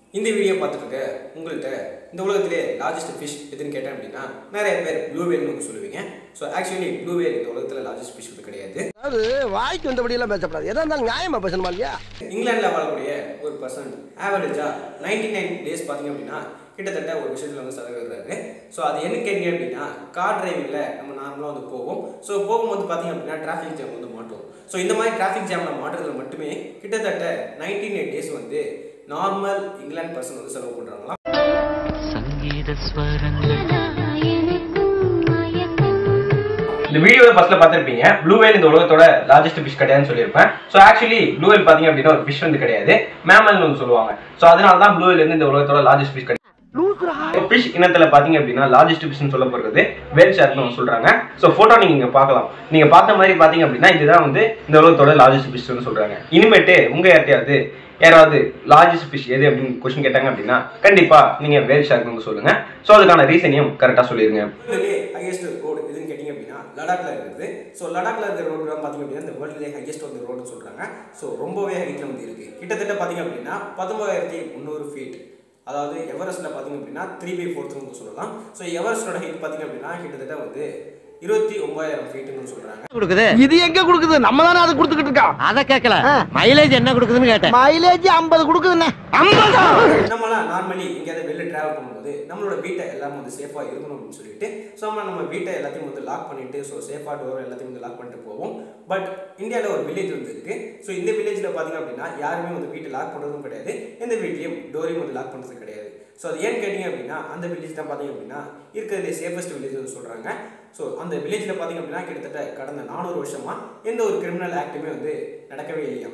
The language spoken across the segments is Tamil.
இந்த வீடியோ பார்த்துட்டு இருக்க உங்கள்கிட்ட இந்த உலகத்திலே லார்ஜஸ்ட் ஃபிஷ் எதுன்னு கேட்டேன் அப்படின்னா நிறைய பேர் ப்ளூ வேல்னு சொல்லுவீங்க ஸோ ஆக்சுவலி ப்ளூ வேல் இந்த உலகத்தில் லார்ஜஸ்ட் ஃபிஷ் வந்து கிடையாது அதாவது வாய்க்கு வந்தபடி எல்லாம் பேசப்படாது எதா இருந்தாலும் நியாயமா பேசணுமா இல்லையா இங்கிலாந்தில் வாழக்கூடிய ஒரு பர்சன் ஆவரேஜாக நைன்டி நைன் டேஸ் பார்த்தீங்க அப்படின்னா கிட்டத்தட்ட ஒரு விஷயத்தில் வந்து செலவிடுறாரு ஸோ அது என்ன கேட்டீங்க அப்படின்னா கார் டிரைவிங்கில் நம்ம நார்மலாக வந்து போவோம் ஸோ போகும்போது பார்த்தீங்க அப்படின்னா டிராஃபிக் ஜாம் வந்து மாட்டோம் ஸோ இந்த மாதிரி டிராஃபிக் ஜாமில் மாட்டுறதுல மட்டுமே கிட்டத்தட்ட நைன்டி நைன் டேஸ் வந்து நார்மல் இங்கிலாந்து பர்சன் வந்து செலவு பண்ணுறாங்களாம் சங்கீத ஸ்வரங்கள் இந்த வீடியோவை ஃபர்ஸ்ட்ல பார்த்திருப்பீங்க ப்ளூ வேல் இந்த உலகத்தோட லார்ஜஸ்ட் ஃபிஷ் கிடையாதுன்னு சொல்லியிருப்பேன் ஸோ ஆக்சுவலி ப்ளூ வேல் பார்த்தீங்க அப்படின்னா ஒரு ஃபிஷ் வந்து கிடையாது மேமல்னு வந்து சொல்லுவாங்க ஸோ அதனால தான் ப்ளூ வேல் வந்து இந்த உலகத்தோட லார்ஜஸ்ட் ஃபிஷ் கிடையாது ஃபிஷ் இனத்துல பாத்தீங்க அப்படின்னா லார்ஜஸ்ட் ஃபிஷ்னு சொல்லப்படுறது வேல் ஷார்க்னு சொல்றாங்க ஸோ போட்டோ நீங்க இங்க பார்க்கலாம் நீங்க பார்த்த மாதிரி பாத்தீங்க அப்படின்னா இதுதான் வந்து இந்த உலகத்தோட லார்ஜஸ்ட் ஃபிஷ்னு சொல்றாங்க இனிமேட்டு உங்க யார்ட்டையாவது யாராவது லார்ஜஸ்ட் ஃபிஷ் எது அப்படின்னு கொஸ்டின் கேட்டாங்க அப்படின்னா கண்டிப்பா நீங்க வேல் ஷார்க் வந்து சொல்லுங்க ஸோ அதுக்கான ரீசனையும் கரெக்டா சொல்லிருங்க ஹையஸ்ட் ரோடு எதுன்னு கேட்டிங்க அப்படின்னா லடாக்ல இருக்குது ஸோ லடாக்ல இருக்கிற ரோடு தான் பார்த்தீங்க அப்படின்னா இந்த வேர்ல்டுலேயே ஹையஸ்ட் வந்து ரோடுன்னு சொல்றாங்க ஸோ ரொம்பவே ஹைட்ல வந்து இருக்கு கிட்டத்தட்ட பார்த்தீங்க அப்படின்னா பத்தொன்பதாயிரத்தி முந்நூறு ஃபீட் அதாவது எவரெஸ்ட்ல பார்த்தீங்க அப்படின்னா த்ரீ பை ஃபோர்த் வந்து சொல்லலாம் ஸோ எவரெஸ்டோட ஹைட் பார்த்தீங்க அப்படின்னா கிட்டத்தட்ட வந்து இருபத்தி ஒன்பதாயிரம் ஃபீட்டுன்னு சொல்றாங்க கொடுக்குது இது எங்க கொடுக்குது நம்ம தானே அது கொடுத்துக்கிட்டு இருக்கோம் அத கேட்கல மைலேஜ் என்ன கொடுக்குதுன்னு கேட்டேன் மைலேஜ் ஐம்பது கொடுக்குதுண்ணே ஐம்பதா நம்மளாம் நார்மலி எங்கேயாவது வெளில டிராவல் பண்ணும்போது நம்மளோட வீட்டை எல்லாம் வந்து சேஃபாக இருக்கணும் அப்படின்னு சொல்லிட்டு ஸோ நம்ம நம்ம வீட்டை எல்லாத்தையும் வந்து லாக் பண்ணிட்டு ஸோ சேஃபாக டோர் எல்லாத்தையும் வந்து லாக் பண்ணிட்டு போவோம் பட் இந்தியாவில் ஒரு வில்லேஜ் வந்து இருக்கு ஸோ இந்த வில்லேஜில் பார்த்தீங்க அப்படின்னா யாருமே வந்து வீட்டை லாக் பண்ணுறதும் கிடையாது எந்த வீட்லையும் டோரையும் வந்து லாக் பண்ணுறது கிடையாது ஸோ அது ஏன்னு கேட்டிங்க அப்படின்னா அந்த வில்லேஜ் தான் பார்த்தீங்க அப்படின்னா இருக்கிறதுலே சேஃபஸ்ட் வில்லேஜ் வந்து சொல்கிறாங்க ஸோ அந்த வில்லேஜில் பார்த்தீங்க அப்படின்னா கிட்டத்தட்ட கடந்த நானூறு வருஷமா எந்த ஒரு கிரிமினல் ஆக்டுமே வந்து நடக்கவே இல்லையாம்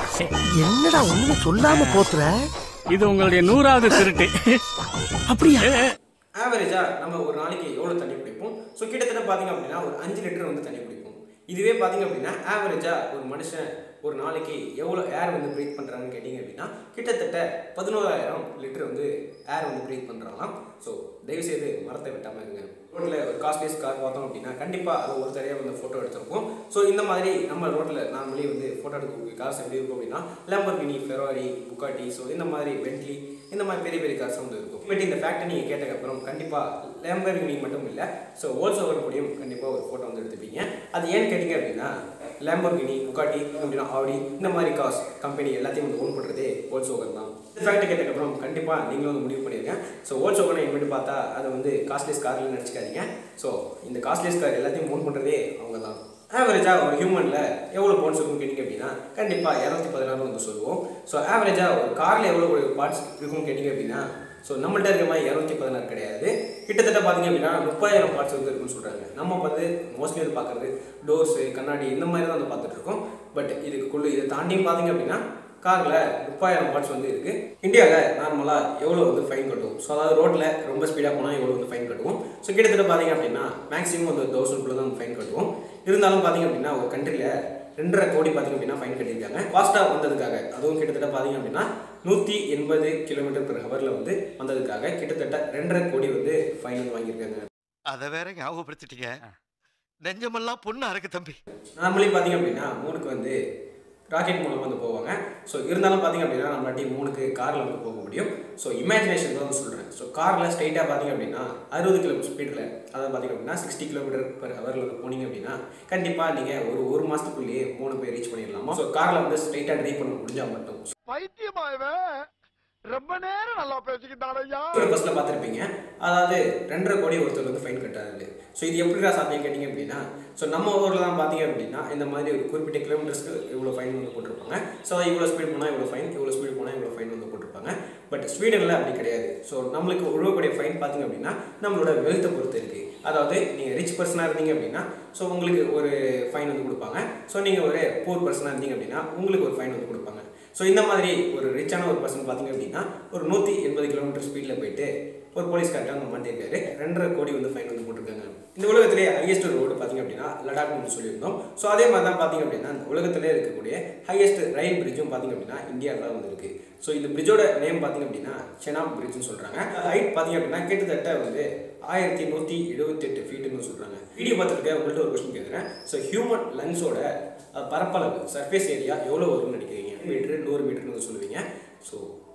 என்னடா ஒண்ணுமே சொல்லாம போத்துற இது உங்களுடைய நூறாவது திருட்டு அப்படியா ஆவரேஜாக நம்ம ஒரு நாளைக்கு எவ்வளோ தண்ணி குடிப்போம் ஸோ கிட்டத்தட்ட பார்த்தீங்க அப்படின்னா ஒரு அஞ்சு லிட்டர் வந்து தண்ணி குடிப்போம் இதுவே பார்த்தீங்க அப்படின்னா ஆவரேஜாக ஒரு மனுஷன் ஒரு நாளைக்கு எவ்வளோ ஏர் வந்து ப்ரீத் பண்ணுறாங்கன்னு கேட்டிங்க அப்படின்னா கிட்டத்தட்ட பதினோராயிரம் லிட்டர் வந்து ஏர் வந்து ப்ரீத் பண்ணுறாங்களாம் ஸோ தயவுசெய்து மரத்தை வெட்டாமல் இருங்க ரோட்டில் ஒரு காஸ்ட்லியஸ் கார் பார்த்தோம் அப்படின்னா கண்டிப்பாக அதை ஒரு தடையாக வந்து ஃபோட்டோ எடுத்திருப்போம் ஸோ இந்த மாதிரி நம்ம ரோட்டில் நார்மலி வந்து ஃபோட்டோ எடுக்கக்கூடிய கார்ஸ் எப்படி இருக்கும் அப்படின்னா லேம்பர்கினி ஃபெராரி புக்காட்டி ஸோ இந்த மாதிரி பென்ட்லி இந்த மாதிரி பெரிய பெரிய கார்ஸ் வந்து இருக்கும் பட் இந்த ஃபேக்டை நீங்கள் கேட்டதுக்கப்புறம் கண்டிப்பாக லேம்பர்கினி மட்டும் இல்லை ஸோ ஹோல்ஸ் ஓவர் கூடயும் கண்டிப்பாக ஒரு ஃபோட்டோ வந்து எடுத்துப்பீங்க அது ஏன்னு கேட்டிங்க அப்படின்னா லேம்பர்கினி புக்காட்டி அப்படின்னா ஆடி இந்த மாதிரி கார்ஸ் கம்பெனி எல்லாத்தையும் வந்து ஓன் பண்ணுறதே ஹோல்ஸ் ஓவர் தான் இந்த ஃபேக்டை கேட்டதுக்கப்புறம் கண்டிப்பாக நீங்களும் வந்து முடிவு பண்ணிடுங்க ஸோ ஹோல்ஸ் ஓவரை இனிமேட்டு பார்த்தா அது வந்து காஸ்ட்லியஸ் கார்னு நினச்சிக்காதீங்க ஸோ இந்த காஸ்ட்லியஸ் கார் எல்லாத்தையும் ஓன் பண்ணுறதே அவங்க தான் ஆவரேஜாக ஒரு ஹியூமனில் எவ்வளோ போன்ஸ் இருக்குன்னு கேட்டிங்க அப்படின்னா கண்டிப்பாக இரநூத்தி பதினாறு வந்து சொல்லுவோம் ஸோ ஆவரேஜாக ஒரு காரில் எவ்வளோ ஒரு பார்ட்ஸ் இருக்குன்னு கேட்டிங்க அப்படின்னா ஸோ நம்மள்ட்ட இருக்கிற மாதிரி இரநூத்தி பதினாறு கிடையாது கிட்டத்தட்ட பார்த்தீங்க அப்படின்னா முப்பதாயிரம் பார்ட்ஸ் வந்து இருக்குன்னு சொல்கிறாங்க நம்ம வந்து மோஸ்ட்லி வந்து பார்க்குறது டோர்ஸு கண்ணாடி இந்த மாதிரி தான் வந்து பார்த்துட்டு இருக்கோம் பட் இதுக்குள்ளே இதை தாண்டியும் பார்த்தீங்க அப்படின்னா காரில் முப்பதாயிரம் பார்ட்ஸ் வந்து இருக்குது இந்தியாவில் நார்மலாக எவ்வளோ வந்து ஃபைன் கட்டுவோம் ஸோ அதாவது ரோட்டில் ரொம்ப ஸ்பீடாக போனால் எவ்வளோ வந்து ஃபைன் கட்டுவோம் ஸோ கிட்டத்தட்ட பார்த்தீங்க அப்படின்னா மேக்ஸிமம் வந்து தௌசண்ட்குள்ளே தான் ஃபைன் கட்டுவோம் இருந்தாலும் பார்த்தீங்க அப்படின்னா ஒரு கண்ட்ரியில் ரெண்டரை கோடி பார்த்தீங்க அப்படின்னா ஃபைன் கட்டியிருக்காங்க ஃபாஸ்ட்டாக வந்ததுக்காக அதுவும் கிட்டத்தட்ட பார்த்தீங்க அப்படின்னா நூற்றி எண்பது கிலோமீட்டர் பெர் ஹவரில் வந்து வந்ததுக்காக கிட்டத்தட்ட ரெண்டரை கோடி வந்து ஃபைன் வந்து வாங்கியிருக்காங்க அத வேற ஞாபகப்படுத்திட்டீங்க நெஞ்சமெல்லாம் பொண்ணா இருக்கு தம்பி நார்மலி பார்த்தீங்க அப்படின்னா மூணுக்கு வந்து ராக்கெட் மூலம் வந்து போவாங்க ஸோ இருந்தாலும் பார்த்தீங்க அப்படின்னா நம்மளாட்டி மூணுக்கு காரில் வந்து போக முடியும் ஸோ இமேஜினேஷன் தான் வந்து சொல்கிறேன் ஸோ காரில் ஸ்ட்ரைட்டாக பார்த்தீங்க அப்படின்னா அறுபது கிலோமீட்டர் ஸ்பீடில் அதாவது பார்த்தீங்க அப்படின்னா சிக்ஸ்டி கிலோமீட்டர் பெர் ஹவரில் வந்து போனீங்க அப்படின்னா கண்டிப்பாக நீங்கள் ஒரு ஒரு மாதத்துக்குள்ளேயே மூணு பேர் ரீச் பண்ணிடலாமா ஸோ காரில் வந்து ஸ்ட்ரைட்டாக ட்ரைவ் பண்ண முடிஞ்சால் மட்டும் பைத்தியமாயவன் ரொம்ப நேரம் நல்லா பேசிக்கிட்டானையா ஒரு பஸ்ஸில் பார்த்துருப்பீங்க அதாவது ரெண்டரை கோடி ஒருத்தர் வந்து ஃபைன் கட்டாரு ஸோ இது எப்படிடா சாத்தியம் கேட்டிங்க அப்படின்னா ஸோ நம்ம ஊரில் தான் பார்த்தீங்க அப்படின்னா இந்த மாதிரி ஒரு குறிப்பிட்ட கிலோமீட்டர்ஸ்க்கு இவ்வளோ ஃபைன் வந்து போட்டிருப்பாங்க ஸோ இவ்வளோ ஸ்பீட் போனால் இவ்வளோ ஃபைன் இவ்வளோ ஸ்பீட் போனால் இவ்வளோ ஃபைன் வந்து போட்டிருப்பாங்க பட் ஸ்வீடனில் அப்படி கிடையாது ஸோ நம்மளுக்கு உழுவக்கூடிய ஃபைன் பார்த்தீங்க அப்படின்னா நம்மளோட வெல்த்தை பொறுத்து இருக்குது அதாவது நீங்கள் ரிச் பர்சனாக இருந்தீங்க அப்படின்னா ஸோ உங்களுக்கு ஒரு ஃபைன் வந்து கொடுப்பாங்க ஸோ நீங்கள் ஒரு பூர் பர்சனாக இருந்தீங்க அப்படின்னா உங்களுக்கு ஒரு ஃபைன் வந்து கொடுப்பாங்க ஸோ இந்த மாதிரி ஒரு ரிச்சான ஒரு பர்சன் பார்த்தீங்க அப்படின்னா ஒரு நூற்றி எண்பது கிலோமீட்டர் ஸ்பீடில் போயிட்டு ஒரு போலீஸ்கார்ட்ட வந்து மாட்டிருக்காரு ரெண்டரை கோடி வந்து ஃபைன் வந்து போட்டிருக்காங்க இந்த உலகத்திலே ஹையஸ்ட் ரோடு பார்த்தீங்க அப்படின்னா லடாக் வந்து சொல்லியிருந்தோம் ஸோ அதே மாதிரி தான் பார்த்தீங்க அப்படின்னா இந்த உலகத்திலே இருக்கக்கூடிய ஹையஸ்ட் ரயில் பிரிட்ஜும் பார்த்தீங்க அப்படின்னா இந்தியாவில் தான் வந்து இருக்கு ஸோ இந்த பிரிட்ஜோட நேம் பார்த்தீங்க அப்படின்னா செனாப் பிரிட்ஜ்னு சொல்கிறாங்க ஹைட் பார்த்தீங்க அப்படின்னா கிட்டத்தட்ட வந்து ஆயிரத்தி நூற்றி எழுபத்தெட்டு ஃபீட்டுன்னு சொல்கிறாங்க வீடியோ பார்த்துருக்க உங்கள்கிட்ட ஒரு கொஸ்டின் கேட்குறேன் ஸோ ஹியூமன் லங்ஸோட பரப்பளவு சர்ஃபேஸ் ஏரியா எவ்வளோ வரும்னு நினைக்கிறீங்க மீட்ரு நூறு மீட்டர்னு வந்து சொல்லுவீங்க ஸோ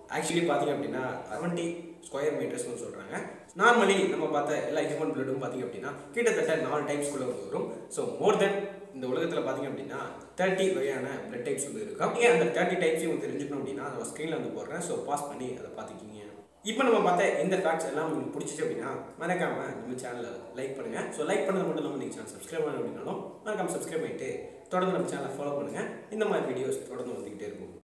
ஆக்சுவலி பார்த்தீங்க அப்படின்னா செவன்ட்டி ஸ்கொயர் மீட்டர்ஸ்னு சொல்கிறாங்க நார்மலி நம்ம பார்த்த எல்லா ஹியூமன் பிளட்டும் பார்த்தீங்க அப்படின்னா கிட்டத்தட்ட நாலு டைப்ஸ்குள்ளே வந்து வரும் ஸோ மோர் தென் இந்த உலகத்தில் பார்த்தீங்க அப்படின்னா தேர்ட்டி வகையான பிளட் டைப்ஸ் வந்து இருக்கு அப்படியே அந்த தேர்ட்டி டைப்ஸையும் வந்து தெரிஞ்சுக்கணும் அப்படின்னா அதை ஸ்க்ரீனில் வந்து போடுறேன் ஸோ பாஸ் பண்ணி அதை பார்த்துக்கிங்க இப்போ நம்ம பார்த்த இந்த ஃபேக்ட்ஸ் எல்லாம் உங்களுக்கு பிடிச்சிச்சு அப்படின்னா மறக்காம நம்ம சேனலை லைக் பண்ணுங்க ஸோ லைக் பண்ணது மட்டும் இல்லாமல் நீங்கள் சேனல் சப்ஸ்கிரைப் பண்ண அப்படின்னாலும் மறக்காம சப்ஸ்கிரைப் பண்ணிட்டு தொடர்ந்து நம்ம சேனலை ஃபாலோ பண்ணுங்க இந்த மாதிரி வீடியோஸ் தொடர்ந்து வந்துகிட்டே இருக்கும்